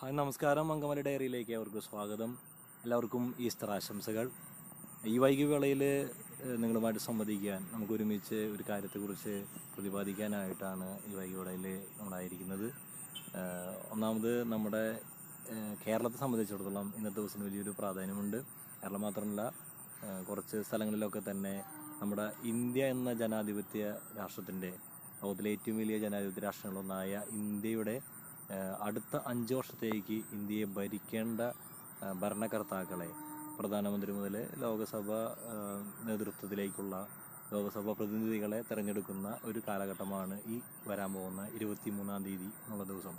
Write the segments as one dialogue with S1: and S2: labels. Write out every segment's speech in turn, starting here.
S1: Hi നമസ്കാരം അങ്കമാലി ഡയറിയിലേക്ക് അവർക്ക് സ്വാഗതം എല്ലാവർക്കും ഈസ്റ്റർ ആശംസകൾ ഈ വൈകി വേളയിൽ നിങ്ങളുമായിട്ട് സംവദിക്കാൻ നമുക്ക് ഒരുമിച്ച് ഒരു കാര്യത്തെക്കുറിച്ച് പ്രതിപാദിക്കാനായിട്ടാണ് ഈ വൈകി വേളയിൽ നമ്മളായിരിക്കുന്നത് ഏഹ് ഒന്നാമത് നമ്മുടെ ഏഹ് കേരളത്തെ സംബന്ധിച്ചിടത്തോളം ഇന്നത്തെ ദിവസത്തിന് വലിയൊരു പ്രാധാന്യമുണ്ട് കേരളം മാത്രമല്ല ഏഹ് കുറച്ച് സ്ഥലങ്ങളിലൊക്കെ തന്നെ നമ്മുടെ ഇന്ത്യ എന്ന ജനാധിപത്യ രാഷ്ട്രത്തിൻ്റെ ലോകത്തിലെ ഏറ്റവും വലിയ ജനാധിപത്യ രാഷ്ട്രങ്ങളൊന്നായ ഇന്ത്യയുടെ ഏഹ് അടുത്ത അഞ്ച് വർഷത്തേക്ക് ഇന്ത്യയെ ഭരിക്കേണ്ട ഏഹ് ഭരണകർത്താക്കളെ പ്രധാനമന്ത്രി മുതൽ ലോകസഭ ഏഹ് നേതൃത്വത്തിലേക്കുള്ള ലോകസഭ പ്രതിനിധികളെ തിരഞ്ഞെടുക്കുന്ന ഒരു കാലഘട്ടമാണ് ഈ വരാൻ പോകുന്ന ഇരുപത്തി മൂന്നാം തീയതി എന്നുള്ള ദിവസം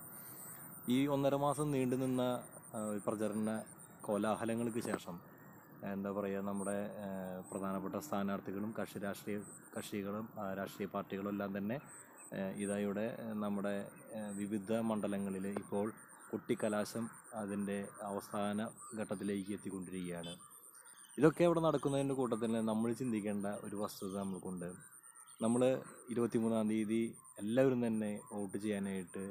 S1: ഈ ഒന്നര മാസം നീണ്ടു നിന്ന ഏഹ് പ്രചരണ കോലാഹലങ്ങൾക്ക് ശേഷം എന്താ പറയുക നമ്മുടെ ഏഹ് പ്രധാനപ്പെട്ട സ്ഥാനാർത്ഥികളും കക്ഷി രാഷ്ട്രീയ കക്ഷികളും ആ, രാഷ്ട്രീയ പാർട്ടികളും എല്ലാം തന്നെ ഏഹ് ഇതായുടെ ഏഹ് നമ്മുടെ ഏഹ് വിവിധ മണ്ഡലങ്ങളിൽ ഇപ്പോൾ കുട്ടിക്കലാശം അതിൻ്റെ അവസാന ഘട്ടത്തിലേക്ക് എത്തിക്കൊണ്ടിരിക്കുകയാണ് ഇതൊക്കെ അവിടെ നടക്കുന്നതിൻ്റെ കൂട്ടത്തിൽ നമ്മൾ ചിന്തിക്കേണ്ട ഒരു വസ്തുത നമ്മൾക്കുണ്ട് നമ്മൾ ഇരുപത്തിമൂന്നാം തീയതി എല്ലാവരും തന്നെ വോട്ട് ചെയ്യാനായിട്ട്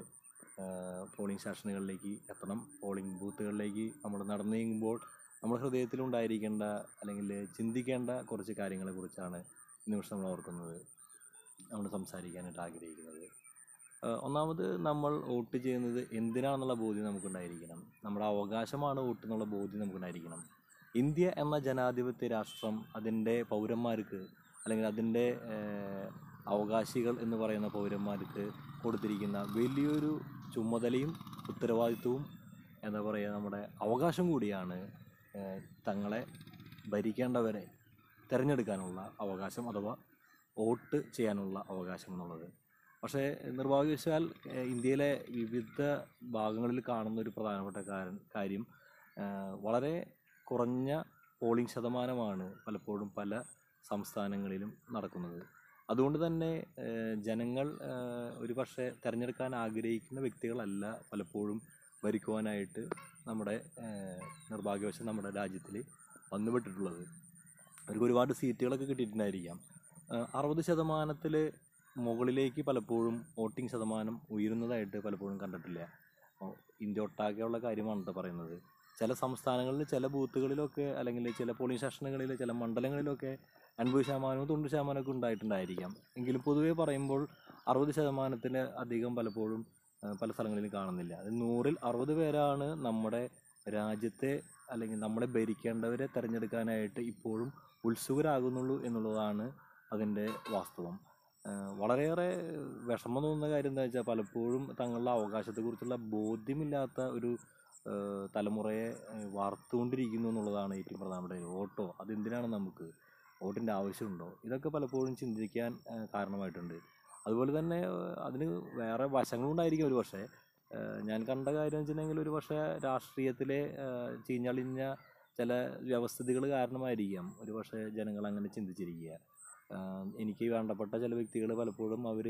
S1: പോളിംഗ് സ്റ്റേഷനുകളിലേക്ക് എത്തണം പോളിംഗ് ബൂത്തുകളിലേക്ക് നമ്മൾ നടന്നു നീങ്ങുമ്പോൾ നമ്മുടെ ഹൃദയത്തിലുണ്ടായിരിക്കേണ്ട അല്ലെങ്കിൽ ചിന്തിക്കേണ്ട കുറച്ച് കാര്യങ്ങളെക്കുറിച്ചാണ് ഈ നിമിഷം നമ്മൾ ഓർക്കുന്നത് നമ്മൾ സംസാരിക്കാനായിട്ട് ആഗ്രഹിക്കുന്നത് ഏഹ് ഒന്നാമത് നമ്മൾ വോട്ട് ചെയ്യുന്നത് എന്തിനാണെന്നുള്ള ബോധ്യം നമുക്കുണ്ടായിരിക്കണം നമ്മുടെ അവകാശമാണ് വോട്ട് എന്നുള്ള ബോധ്യം നമുക്കുണ്ടായിരിക്കണം ഇന്ത്യ എന്ന ജനാധിപത്യ രാഷ്ട്രം അതിൻ്റെ പൗരന്മാർക്ക് അല്ലെങ്കിൽ അതിൻ്റെ ഏഹ്, അവകാശികൾ എന്ന് പറയുന്ന പൗരന്മാർക്ക് കൊടുത്തിരിക്കുന്ന വലിയൊരു ചുമതലയും ഉത്തരവാദിത്വവും എന്താ പറയുക നമ്മുടെ അവകാശം കൂടിയാണ് ഏഹ്, തങ്ങളെ ഭരിക്കേണ്ടവരെ തിരഞ്ഞെടുക്കാനുള്ള അവകാശം അഥവാ വോട്ട് ചെയ്യാനുള്ള അവകാശം എന്നുള്ളത് പക്ഷേ നിർഭാഗ്യവശാൽ ഏഹ്, ഇന്ത്യയിലെ വിവിധ ഭാഗങ്ങളിൽ കാണുന്ന ഒരു പ്രധാനപ്പെട്ട കാര്യം കാര്യം ഏഹ്, വളരെ കുറഞ്ഞ പോളിംഗ് ശതമാനമാണ് പലപ്പോഴും പല സംസ്ഥാനങ്ങളിലും നടക്കുന്നത് അതുകൊണ്ട് തന്നെ ഏഹ്, ജനങ്ങൾ ഏഹ്, ഒരു പക്ഷേ തിരഞ്ഞെടുക്കാൻ ആഗ്രഹിക്കുന്ന വ്യക്തികളല്ല പലപ്പോഴും ഭരിക്കുവാനായിട്ട് നമ്മുടെ ഏഹ്, നിർഭാഗ്യവശാൽ നമ്മുടെ രാജ്യത്തിൽ വന്നുപെട്ടിട്ടുള്ളത് അവർക്ക് ഒരുപാട് സീറ്റുകളൊക്കെ കിട്ടിയിട്ടുണ്ടായിരിക്കാം ഏഹ്, അറുപത് ശതമാനത്തിൽ മുകളിലേക്ക് പലപ്പോഴും വോട്ടിംഗ് ശതമാനം ഉയരുന്നതായിട്ട് പലപ്പോഴും കണ്ടിട്ടില്ല അപ്പോൾ ഇന്ത്യ ഒട്ടാകെയുള്ള കാര്യമാണ് കേട്ടോ പറയുന്നത് ചില സംസ്ഥാനങ്ങളിൽ ചില ബൂത്തുകളിലൊക്കെ അല്ലെങ്കിൽ ചില പോളിംഗ് സ്റ്റേഷനുകളിൽ ചില മണ്ഡലങ്ങളിലൊക്കെ അൻപത് ശതമാനവും തൊണ്ണൂറ് ശതമാനമൊക്കെ ഉണ്ടായിട്ടുണ്ടായിരിക്കാം എങ്കിലും പൊതുവേ പറയുമ്പോൾ അറുപത് ശതമാനത്തിന് അധികം പലപ്പോഴും ഏഹ്, പല സ്ഥലങ്ങളിലും കാണുന്നില്ല അത് നൂറിൽ അറുപത് പേരാണ് നമ്മുടെ രാജ്യത്തെ അല്ലെങ്കിൽ നമ്മളെ ഭരിക്കേണ്ടവരെ തിരഞ്ഞെടുക്കാനായിട്ട് ഇപ്പോഴും ഉത്സുകരാകുന്നുള്ളൂ എന്നുള്ളതാണ് അതിൻ്റെ വാസ്തവം ഏഹ് വളരെയേറെ വിഷമം തോന്നുന്ന കാര്യം എന്താ വെച്ചാൽ പലപ്പോഴും തങ്ങളുടെ അവകാശത്തെക്കുറിച്ചുള്ള ബോധ്യമില്ലാത്ത ഒരു ഏഹ് തലമുറയെ ഏഹ് വാർത്തുകൊണ്ടിരിക്കുന്നു എന്നുള്ളതാണ് ഏറ്റവും പ്രധാനപ്പെട്ട കാര്യം. വോട്ടോ അതെന്തിനാണ് നമുക്ക് വോട്ടിൻ്റെ ആവശ്യമുണ്ടോ ഇതൊക്കെ പലപ്പോഴും ചിന്തിക്കാൻ ഏഹ് കാരണമായിട്ടുണ്ട് അതുപോലെ തന്നെ ഏഹ് അതിന് വേറെ വശങ്ങളുണ്ടായിരിക്കും ഒരു പക്ഷേ ഏഹ് ഞാൻ കണ്ട കാര്യം വെച്ചിട്ടുണ്ടെങ്കിൽ ഒരു പക്ഷേ രാഷ്ട്രീയത്തിലെ ഏഹ് ചീഞ്ഞളിഞ്ഞ ചില വ്യവസ്ഥിതികൾ കാരണമായിരിക്കാം ഒരു പക്ഷേ ജനങ്ങൾ അങ്ങനെ ചിന്തിച്ചിരിക്കുക ആഹ് എനിക്ക് വേണ്ടപ്പെട്ട ചില വ്യക്തികൾ പലപ്പോഴും അവർ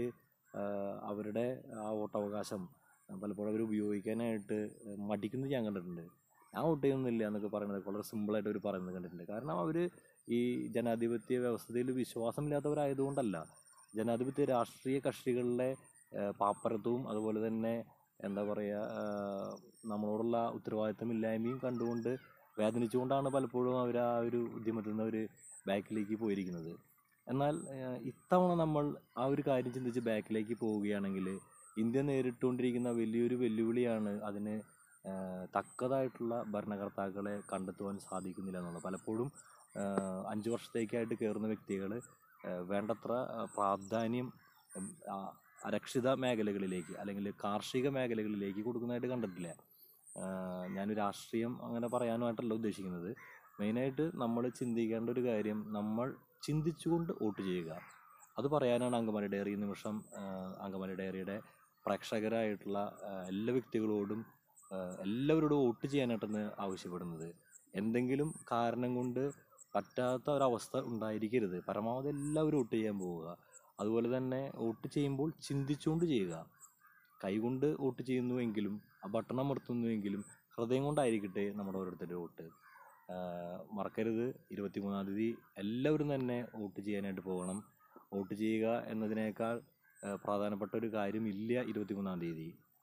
S1: അവരുടെ ആ വോട്ടവകാശം പലപ്പോഴും അവർ ഉപയോഗിക്കാനായിട്ട് മടിക്കുന്നത് ഞാൻ കണ്ടിട്ടുണ്ട് ഞാൻ വോട്ട് ചെയ്യുന്നില്ല എന്നൊക്കെ പറയുന്നത് വളരെ സിമ്പിളായിട്ട് അവർ പറയുന്നത് കണ്ടിട്ടുണ്ട് കാരണം അവർ ഈ ജനാധിപത്യ വ്യവസ്ഥയിൽ വിശ്വാസമില്ലാത്തവരായതുകൊണ്ടല്ല ജനാധിപത്യ രാഷ്ട്രീയ കക്ഷികളിലെ ആഹ് പാപ്പരത്വവും അതുപോലെ തന്നെ എന്താ പറയുക ആഹ് നമ്മളോടുള്ള ഉത്തരവാദിത്തമില്ലായ്മയും കണ്ടുകൊണ്ട് വേദനിച്ചുകൊണ്ടാണ് പലപ്പോഴും അവർ ആ ഒരു ഉദ്യമത്തിൽ നിന്ന് അവർ ബാക്കിലേക്ക് പോയിരിക്കുന്നത് എന്നാൽ ഏഹ്, ഇത്തവണ നമ്മൾ ആ ഒരു കാര്യം ചിന്തിച്ച് ബാക്കിലേക്ക് പോവുകയാണെങ്കിൽ ഇന്ത്യ നേരിട്ടുകൊണ്ടിരിക്കുന്ന വലിയൊരു വെല്ലുവിളിയാണ് അതിന് ഏഹ്, തക്കതായിട്ടുള്ള ഭരണകർത്താക്കളെ കണ്ടെത്തുവാൻ സാധിക്കുന്നില്ല എന്നുള്ളത് പലപ്പോഴും ഏഹ്, അഞ്ച് വർഷത്തേക്കായിട്ട് കയറുന്ന വ്യക്തികൾ വേണ്ടത്ര ഏഹ്, പ്രാധാന്യം ഉം, ആ, അരക്ഷിത മേഖലകളിലേക്ക് അല്ലെങ്കിൽ കാർഷിക മേഖലകളിലേക്ക് കൊടുക്കുന്നതായിട്ട് കണ്ടിട്ടില്ല ആഹ് ഞാൻ രാഷ്ട്രീയം അങ്ങനെ പറയാനുമായിട്ടല്ല ഉദ്ദേശിക്കുന്നത് മെയിനായിട്ട് നമ്മൾ ചിന്തിക്കേണ്ട ഒരു കാര്യം നമ്മൾ ചിന്തിച്ചുകൊണ്ട് വോട്ട് ചെയ്യുക അത് പറയാനാണ് അങ്കമാലി ഡയറി ഈ നിമിഷം ആഹ് അങ്കമാലി ഡയറിയുടെ പ്രേക്ഷകരായിട്ടുള്ള ആഹ് എല്ലാ വ്യക്തികളോടും ആഹ് എല്ലാവരോടും വോട്ട് ചെയ്യാനായിട്ടാണ് ആവശ്യപ്പെടുന്നത് എന്തെങ്കിലും കാരണം കൊണ്ട് പറ്റാത്ത ഒരവസ്ഥ ഉണ്ടായിരിക്കരുത് പരമാവധി എല്ലാവരും വോട്ട് ചെയ്യാൻ പോവുക അതുപോലെ തന്നെ വോട്ട് ചെയ്യുമ്പോൾ ചിന്തിച്ചുകൊണ്ട് ചെയ്യുക കൈകൊണ്ട് വോട്ട് ചെയ്യുന്നുവെങ്കിലും ആ ബട്ടൺ അമർത്തുന്നുവെങ്കിലും ഹൃദയം കൊണ്ടായിരിക്കട്ടെ നമ്മുടെ ഓരോരുത്തരുടെ വോട്ട് ആഹ് മറക്കരുത് ഇരുപത്തിമൂന്നാം തീയതി എല്ലാവരും തന്നെ വോട്ട് ചെയ്യാനായിട്ട് പോകണം വോട്ട് ചെയ്യുക എന്നതിനേക്കാൾ ആഹ് പ്രധാനപ്പെട്ട ഒരു കാര്യമില്ല ഇരുപത്തിമൂന്നാം തീയതി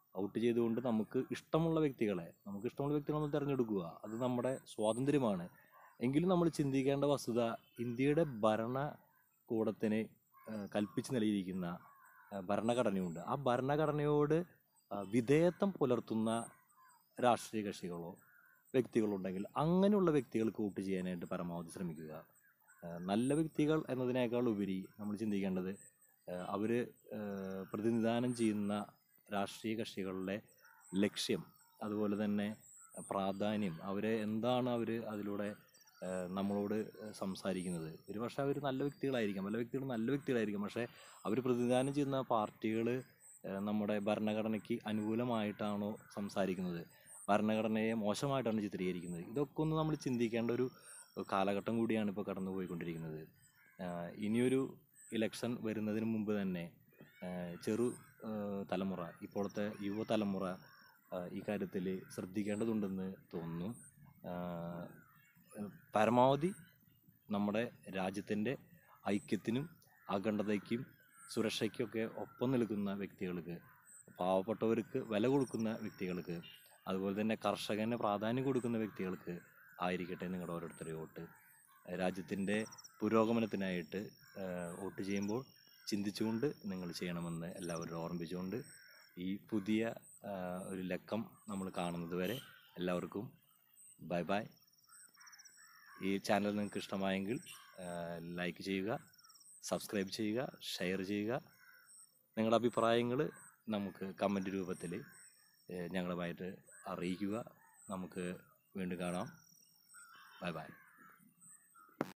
S1: ഔട്ട് ചെയ്തുകൊണ്ട് നമുക്ക് ഇഷ്ടമുള്ള വ്യക്തികളെ നമുക്ക് ഇഷ്ടമുള്ള വ്യക്തികളെ നമ്മൾ തിരഞ്ഞെടുക്കുക അത് നമ്മുടെ സ്വാതന്ത്ര്യമാണ് എങ്കിലും നമ്മൾ ചിന്തിക്കേണ്ട വസ്തുത ഇന്ത്യയുടെ ഭരണകൂടത്തിന് ഏഹ്, കൽപ്പിച്ച് നൽകിയിരിക്കുന്ന ഏഹ്, ഭരണഘടനയുണ്ട് ആ ഭരണഘടനയോട് ആ, വിധേയത്വം പുലർത്തുന്ന രാഷ്ട്രീയ കക്ഷികളോ വ്യക്തികളുണ്ടെങ്കിൽ അങ്ങനെയുള്ള വ്യക്തികൾക്ക് വോട്ട് ചെയ്യാനായിട്ട് പരമാവധി ശ്രമിക്കുക ഏഹ്, നല്ല വ്യക്തികൾ എന്നതിനേക്കാൾ ഉപരി നമ്മൾ ചിന്തിക്കേണ്ടത് അവർ പ്രതിനിധാനം ചെയ്യുന്ന രാഷ്ട്രീയ കക്ഷികളുടെ ലക്ഷ്യം അതുപോലെ തന്നെ പ്രാധാന്യം അവരെ എന്താണ് അവർ അതിലൂടെ ഏഹ്, നമ്മളോട് സംസാരിക്കുന്നത് ഒരു പക്ഷേ അവർ നല്ല വ്യക്തികളായിരിക്കാം പല വ്യക്തികളും നല്ല വ്യക്തികളായിരിക്കും പക്ഷേ അവർ പ്രതിനിധാനം ചെയ്യുന്ന പാർട്ടികൾ നമ്മുടെ ഭരണഘടനയ്ക്ക് അനുകൂലമായിട്ടാണോ സംസാരിക്കുന്നത് ഭരണഘടനയെ മോശമായിട്ടാണ് ചിത്രീകരിക്കുന്നത് ഇതൊക്കെ ഒന്ന് നമ്മൾ ചിന്തിക്കേണ്ട ഒരു കാലഘട്ടം കൂടിയാണ് ഇപ്പോൾ കടന്നു പോയിക്കൊണ്ടിരിക്കുന്നത് ആഹ് ഇനിയൊരു ഇലക്ഷൻ വരുന്നതിന് മുമ്പ് തന്നെ ആഹ് ചെറു ആഹ് തലമുറ ഇപ്പോഴത്തെ യുവതലമുറ ആഹ് ഈ കാര്യത്തിൽ ശ്രദ്ധിക്കേണ്ടതുണ്ടെന്ന് തോന്നുന്നു ആഹ് പരമാവധി നമ്മുടെ രാജ്യത്തിൻ്റെ ഐക്യത്തിനും അഖണ്ഡതയ്ക്കും സുരക്ഷയ്ക്കൊക്കെ ഒപ്പം നിൽക്കുന്ന വ്യക്തികൾക്ക് പാവപ്പെട്ടവർക്ക് വില കൊടുക്കുന്ന വ്യക്തികൾക്ക് അതുപോലെ തന്നെ കർഷകന് പ്രാധാന്യം കൊടുക്കുന്ന വ്യക്തികൾക്ക് ആയിരിക്കട്ടെ നിങ്ങളുടെ ഓരോരുത്തരുടെ വോട്ട് രാജ്യത്തിൻ്റെ പുരോഗമനത്തിനായിട്ട് ഏഹ്, വോട്ട് ചെയ്യുമ്പോൾ ചിന്തിച്ചുകൊണ്ട് നിങ്ങൾ ചെയ്യണമെന്ന് എല്ലാവരും ഓർമ്മിപ്പിച്ചുകൊണ്ട് ഈ പുതിയ ഏഹ്, ഒരു ലക്കം നമ്മൾ കാണുന്നത് വരെ എല്ലാവർക്കും ബൈ ബൈ ഈ ചാനൽ നിങ്ങൾക്ക് ഇഷ്ടമായെങ്കിൽ ലൈക്ക് ചെയ്യുക സബ്സ്ക്രൈബ് ചെയ്യുക ഷെയർ ചെയ്യുക നിങ്ങളുടെ അഭിപ്രായങ്ങൾ നമുക്ക് കമൻറ്റ് രൂപത്തിൽ ഞങ്ങളുമായിട്ട് അറിയിക്കുക നമുക്ക് വീണ്ടും കാണാം ബൈ ബൈ